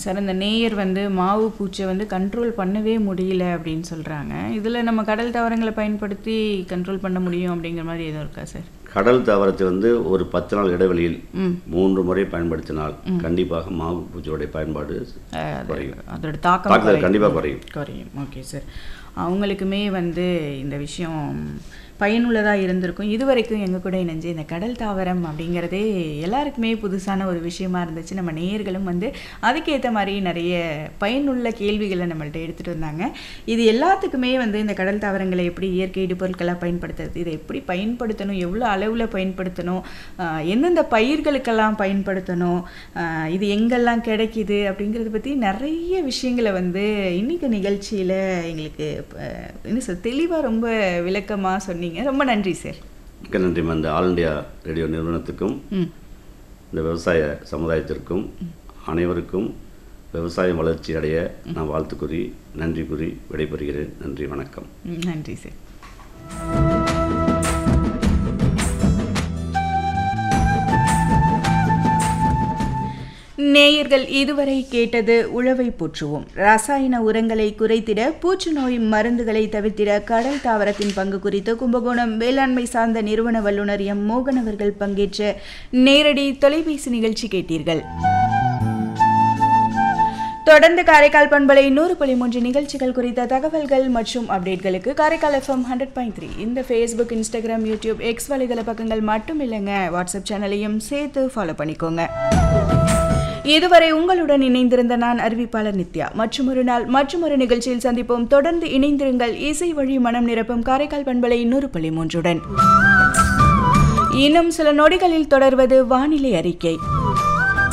Sir இந்த நேயர் வந்து மாவு பூச்சை வந்து கண்ட்ரோல் பண்ணவே முடியல அப்படின்னு சொல்கிறாங்க இதில் நம்ம கடல் தாவரங்களை பயன்படுத்தி கண்ட்ரோல் பண்ண முடியும் அப்படிங்கிற மாதிரி எதுவும் இருக்கா சார் கடல் தாவரத்தை வந்து ஒரு பத்து நாள் இடைவெளியில் ம் மூன்று முறை பயன்படுத்தினால் கண்டிப்பாக மாவு பூச்சியோடைய பயன்பாடு அஹ் அது- குறையும். அதோட தாக்கம் தாக்குதல் குறையும். கண்டிப்பாக குறையும் குறையும் ஓகே சார் அவங்களுக்குமே வந்து இந்த விஷயம் பயனுள்ளதாக இருந்திருக்கும் இதுவரைக்கும் எங்கள் கூட இணைஞ்சு இந்த கடல் தாவரம் அப்படிங்கிறதே எல்லாருக்குமே புதுசான ஒரு விஷயமா இருந்துச்சு நம்ம நேயர்களும் வந்து அதுக்கேற்ற மாதிரி நிறைய பயனுள்ள கேள்விகளை நம்மள்ட்ட எடுத்துகிட்டு வந்தாங்க இது எல்லாத்துக்குமே வந்து இந்த கடல் தாவரங்களை எப்படி இயற்கை இடுபொருட்களாக பயன்படுத்துறது இதை எப்படி பயன்படுத்தணும் எவ்வளோ அளவில் பயன்படுத்தணும் ஆஹ் எந்தெந்த பயிர்களுக்கெல்லாம் பயன்படுத்தணும் ஆஹ் இது எங்கெல்லாம் கிடைக்குது அப்படிங்கிறத பற்றி நிறைய விஷயங்களை வந்து இன்னைக்கு நிகழ்ச்சியில் எங்களுக்கு அஹ், என்ன சார் தெளிவாக ரொம்ப விளக்கமாக சொன்னீங்க ரொம்ப நன்றி சார் மிக்க நன்றி இந்த ஆல் இண்டியா ரேடியோ நிறுவனத்துக்கும் ம் இந்த விவசாய சமுதாயத்திற்கும் அனைவருக்கும் விவசாயம் வளர்ச்சி அடைய நான் வாழ்த்து கூறி நன்றி கூறி விடைபெறுகிறேன் நன்றி வணக்கம் ம், நன்றி சார் நேயர்கள் இதுவரை கேட்டது உழவை போற்றுவோம் ரசாயன உரங்களை குறைத்திட பூச்சிநோய் மருந்துகளை தவிர்த்திட கடல் தாவரத்தின் பங்கு குறித்து கும்பகோணம் வேளாண்மை சார்ந்த நிறுவன வல்லுநர் எம் மோகன் அவர்கள் பங்கேற்ற நேரடி தொலைபேசி நிகழ்ச்சி கேட்டீர்கள் தொடர்ந்து காரைக்கால் பண்பலை நூறு புள்ளி மூன்று நிகழ்ச்சிகள் குறித்த தகவல்கள் மற்றும் அப்டேட்களுக்கு Karaikal FM hundred point three இந்த ஃபேஸ்புக் இன்ஸ்டாகிராம் யூடியூப் எக்ஸ் வலைதள பக்கங்கள் மட்டும் இல்லைங்க வாட்ஸ்அப் சேனலையும் சேர்த்து ஃபாலோ பண்ணிக்கோங்க இதுவரை உங்களுடன் இணைந்திருந்த நான் அறிவிப்பாளர் நித்யா மற்றும் ஒரு நாள் மற்றும் ஒரு நிகழ்ச்சியில் சந்திப்போம் தொடர்ந்து இணைந்திருங்கள் இசை வழி மனம் நிரப்பும் காரைக்கால் பண்பலை நூறு புள்ளி மூன்றுடன் இன்னும் சில நொடிகளில் தொடர்வது வானிலை அறிக்கை